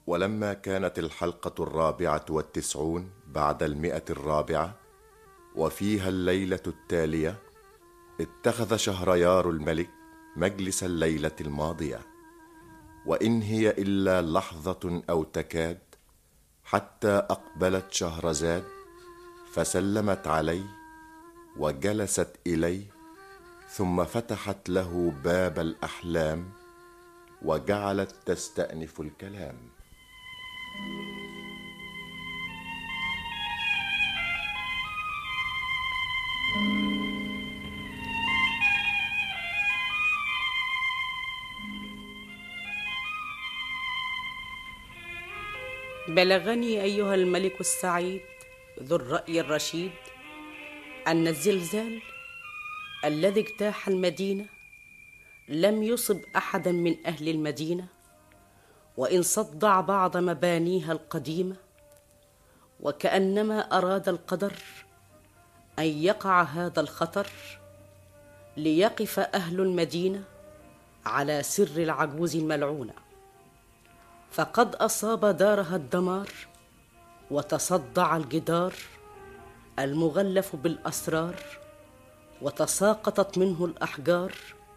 ولما كانت الحلقة الرابعة والتسعون بعد المئة الرابعة وفيها الليلة التالية اتخذ شهريار الملك مجلس الليلة الماضية وإن هي إلا لحظة أو تكاد حتى أقبلت شهرزاد فسلمت عليه وجلست إليه ثم فتحت له باب الأحلام وجعلت تستأنف الكلام بلغني ايها الملك السعيد ذو الراي الرشيد ان الزلزال الذي اجتاح المدينه لم يصب احدا من اهل المدينه وان صدع بعض مبانيها القديمه وكانما اراد القدر ان يقع هذا الخطر ليقف اهل المدينه على سر العجوز الملعونه فقد اصاب دارها الدمار وتصدع الجدار المغلف بالاسرار وتساقطت منه الاحجار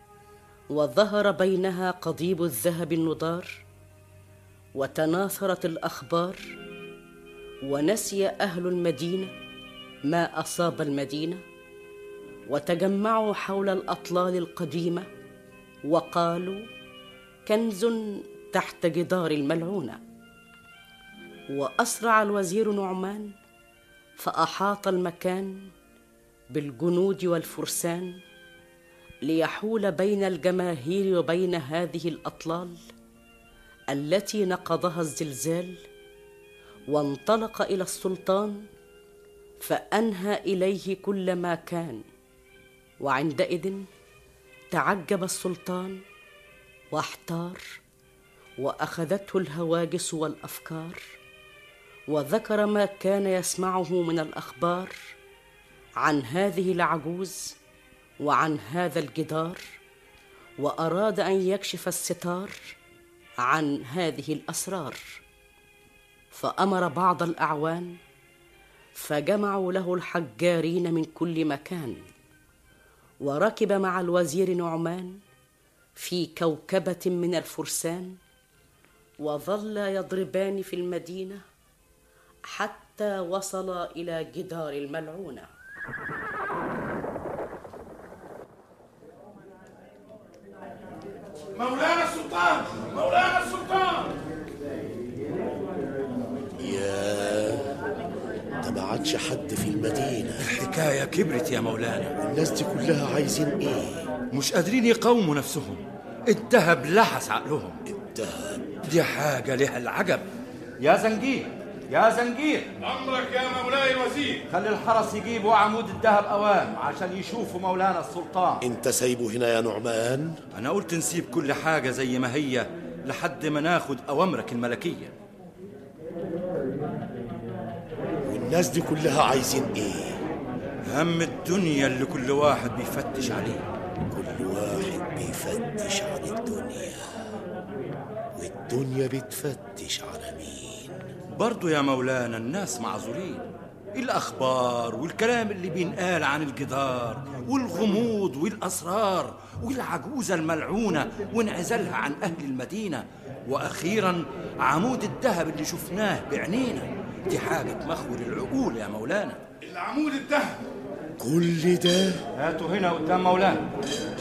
وظهر بينها قضيب الذهب النضار وتناثرت الاخبار ونسي اهل المدينه ما اصاب المدينه وتجمعوا حول الاطلال القديمه وقالوا كنز تحت جدار الملعونه واسرع الوزير نعمان فاحاط المكان بالجنود والفرسان ليحول بين الجماهير وبين هذه الاطلال التي نقضها الزلزال وانطلق الى السلطان فانهى اليه كل ما كان وعندئذ تعجب السلطان واحتار واخذته الهواجس والافكار وذكر ما كان يسمعه من الاخبار عن هذه العجوز وعن هذا الجدار واراد ان يكشف الستار عن هذه الاسرار فامر بعض الاعوان فجمعوا له الحجارين من كل مكان وركب مع الوزير نعمان في كوكبه من الفرسان وظلا يضربان في المدينه حتى وصلا الى جدار الملعونه مولانا السلطان مولانا السلطان يا ده ما عادش حد في المدينة الحكاية كبرت يا مولانا الناس دي كلها عايزين ايه مش قادرين يقاوموا نفسهم الدهب لحس عقلهم الدهب دي حاجة لها العجب يا زنجير يا زنجير امرك يا مولاي الوزير خلي الحرس يجيبوا عمود الذهب اوام عشان يشوفوا مولانا السلطان انت سايبه هنا يا نعمان انا قلت نسيب كل حاجة زي ما هي لحد ما ناخد اوامرك الملكية والناس دي كلها عايزين ايه هم الدنيا اللي كل واحد بيفتش عليه كل واحد بيفتش عن الدنيا والدنيا بتفتش على مين برضو يا مولانا الناس معذورين الأخبار والكلام اللي بينقال عن الجدار والغموض والأسرار والعجوزة الملعونة وانعزالها عن أهل المدينة وأخيرا عمود الذهب اللي شفناه بعينينا دي حاجة تمخور العقول يا مولانا العمود الذهب كل ده هاتوا هنا قدام مولانا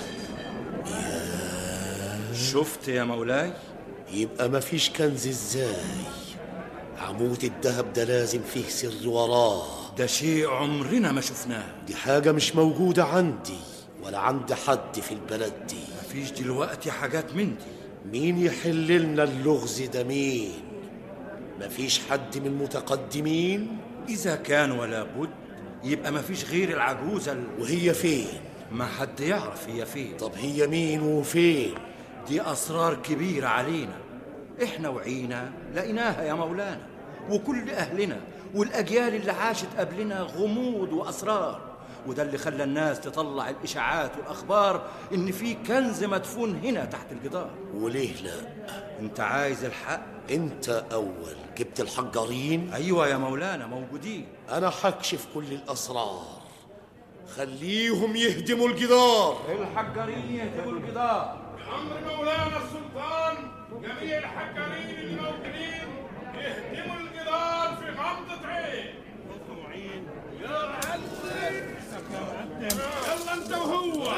شفت يا مولاي يبقى مفيش كنز ازاي عمود الذهب ده لازم فيه سر وراه ده شيء عمرنا ما شفناه دي حاجة مش موجودة عندي ولا عند حد في البلد دي مفيش دلوقتي حاجات من دي مين يحل لنا اللغز ده مين مفيش حد من المتقدمين إذا كان ولا بد يبقى مفيش غير العجوزة ال... وهي فين ما حد يعرف هي فين طب هي مين وفين دي أسرار كبيرة علينا إحنا وعينا لقيناها يا مولانا وكل أهلنا والأجيال اللي عاشت قبلنا غموض وأسرار وده اللي خلى الناس تطلع الإشاعات والأخبار إن في كنز مدفون هنا تحت الجدار وليه لا أنت عايز الحق؟ انت اول جبت الحجارين أيوة يا مولانا موجودين انا حكشف كل الاسرار خليهم يهدموا الجدار الحجارين يهدموا الجدار بأمر مولانا السلطان جميع الحجارين اللي موجودين يهدموا الجدار في غمضة عين يا معلم يلا انت وهو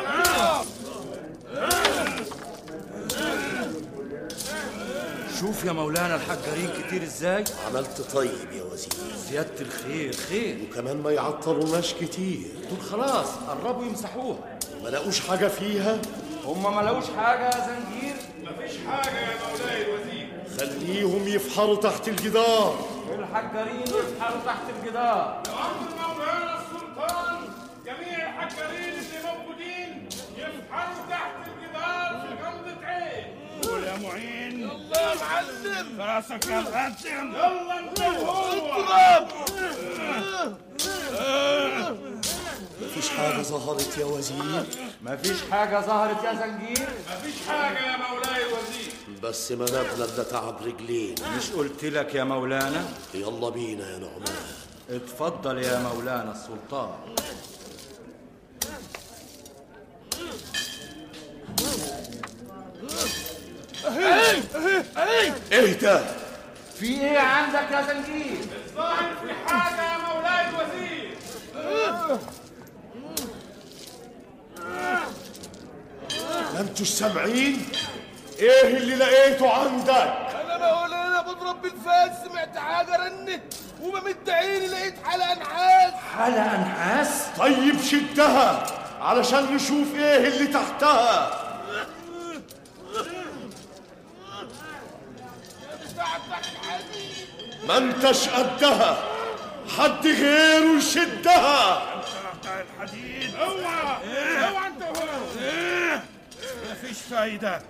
شوف يا مولانا الحجارين كتير ازاي عملت طيب يا وزير زيادة الخير خير وكمان ما يعطلوناش كتير دول خلاص قربوا يمسحوها ما لقوش حاجه فيها هم ما لقوش حاجة يا زنجير مفيش حاجة يا مولاي الوزير خليهم يفحروا تحت الجدار الحجارين يسحروا تحت الجدار بأمر مولانا السلطان جميع الحجارين اللي موجودين يفحروا تحت الجدار في غمضة عين قول يا معين يلا يا معلم راسك يا معلم يلا انت وهو مفيش حاجه ظهرت يا وزير مفيش حاجة ظهرت يا زنجير مفيش حاجة يا مولاي الوزير بس منابنا ده تعب رجلين مش قلت لك يا مولانا يلا بينا يا نعمان اتفضل يا مولانا السلطان ايه ده في ايه عندك يا زنجير ظاهر في حاجة يا مولاي الوزير ما انتوش سامعين ايه اللي لقيته عندك انا مولانا بضرب بالفاس سمعت حاجه رنت وبمد عيني لقيت حلقه نحاس حلقة نحاس طيب شدها علشان نشوف ايه اللي تحتها بتاعتك الحديد ما انتش قدها حد غيره يشدها بتاع الحديد اوعى اوعى انت وهو مفيش فايدة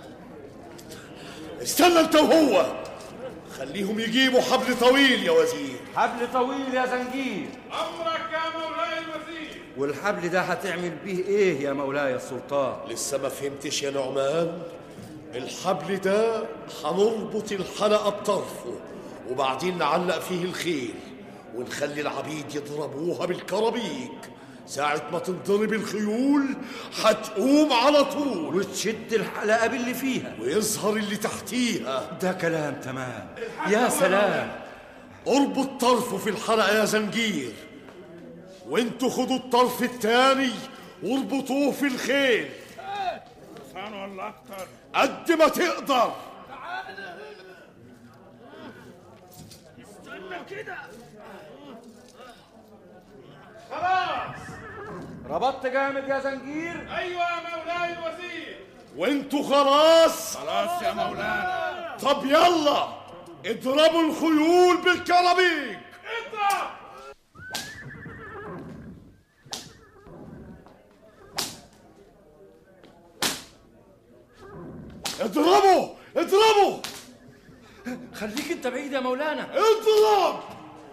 استنى انت وهو خليهم يجيبوا حبل طويل يا وزير حبل طويل يا زنجير امرك يا مولاي الوزير والحبل ده هتعمل بيه ايه يا مولاي السلطان لسه ما فهمتش يا نعمان الحبل ده هنربط الحلقة بطرفه وبعدين نعلق فيه الخيل ونخلي العبيد يضربوها بالكرابيك ساعة ما تنضرب الخيول هتقوم على طول وتشد الحلقة باللي فيها ويظهر اللي تحتيها ده كلام تمام يا سلام اربط طرفه في الحلقة يا زنجير وانتوا خدوا الطرف التاني واربطوه في الخيل حصان ولا اكتر قد ما تقدر استنى كده خلاص ربطت جامد يا زنجير ايوه يا مولاي الوزير وانتوا خلاص خلاص يا مولانا طب يلا اضربوا الخيول بالكرابيك اضرب اضربوا اضربوا خليك انت بعيد يا مولانا اضرب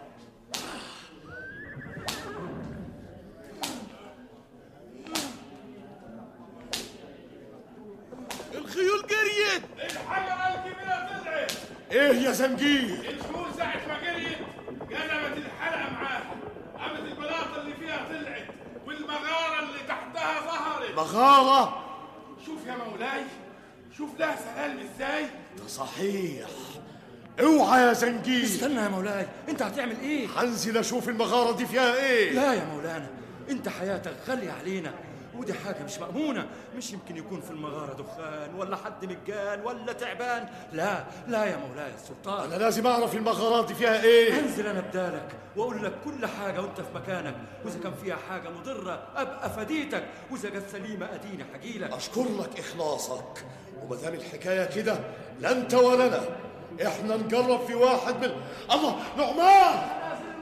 الخيول جريت الحجرة الكبيرة طلعت ايه يا زنجير الخيول ساعة ما جريت جذبت الحلقة معاها قامت البلاطة اللي فيها طلعت والمغارة اللي تحتها ظهرت مغارة شوف يا مولاي شوف لها سلالم ازاي ده صحيح اوعى يا زنجير استنى يا مولاي انت هتعمل ايه هنزل اشوف المغارة دي فيها ايه لا يا مولانا انت حياتك غالية علينا ودي حاجة مش مأمونة مش يمكن يكون في المغارة دخان ولا حد مجان ولا تعبان لا لا يا مولاي السلطان انا لازم اعرف المغارات دي فيها ايه انزل انا بدالك واقول لك كل حاجه وانت في مكانك واذا كان فيها حاجه مضره ابقى فديتك واذا جت سليمه اديني حجيلك اشكر لك اخلاصك وما دام الحكايه كده لا انت ولا انا احنا نجرب في واحد من الله نعمان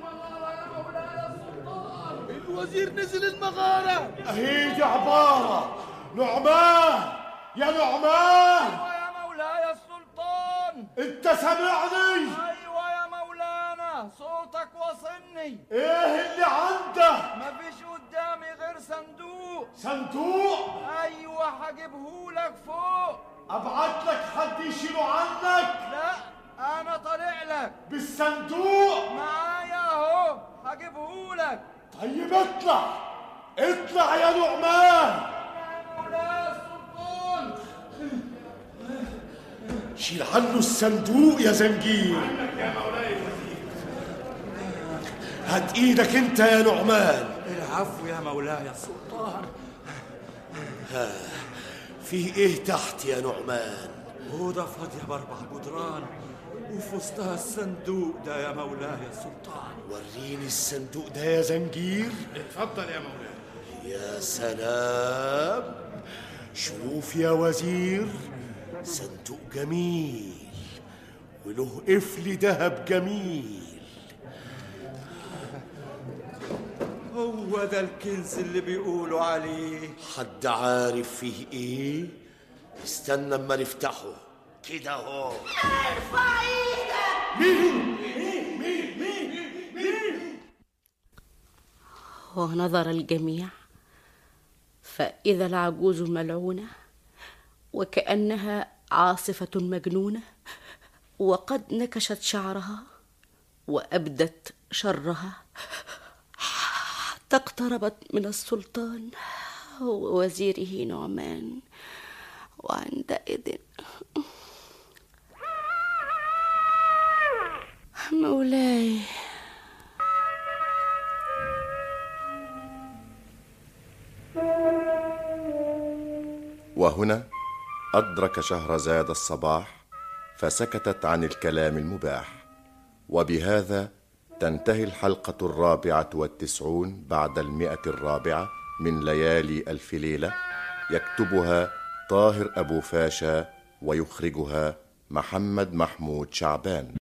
الوزير نزل المغاره اهي دي عباره نعمان يا نعمان يا مولاي السلطان انت سامعني ايوه يا مولانا صوتك وصلني ايه اللي عندك مفيش قدامي صندوق صندوق ايوه هجيبهولك فوق ابعت لك حد يشيله عنك لا انا طالع لك بالصندوق معايا اهو هجيبهولك طيب اطلع اطلع يا نعمان مولاي السلطان شيل عنه الصندوق يا زنجير هات ايدك انت يا نعمان العفو يا مولاي السلطان فيه ايه تحت يا نعمان أوضة فاضية بأربع جدران وفي وسطها الصندوق ده يا مولاي السلطان وريني الصندوق ده يا زنجير اتفضل يا مولاي يا سلام شوف يا وزير صندوق جميل وله قفل ذهب جميل هو ده الكنز اللي بيقولوا عليه حد عارف فيه ايه استنى اما نفتحه كده اهو ونظر الجميع فإذا العجوز ملعونة وكأنها عاصفة مجنونة وقد نكشت شعرها وأبدت شرها حتى اقتربت من السلطان ووزيره نعمان وعندئذ مولاي وهنا أدرك شهرزاد الصباح فسكتت عن الكلام المباح وبهذا تنتهي الحلقة الرابعة والتسعون بعد المئة الرابعة من ليالي ألف ليلة يكتبها طاهر أبو فاشا ويخرجها محمد محمود شعبان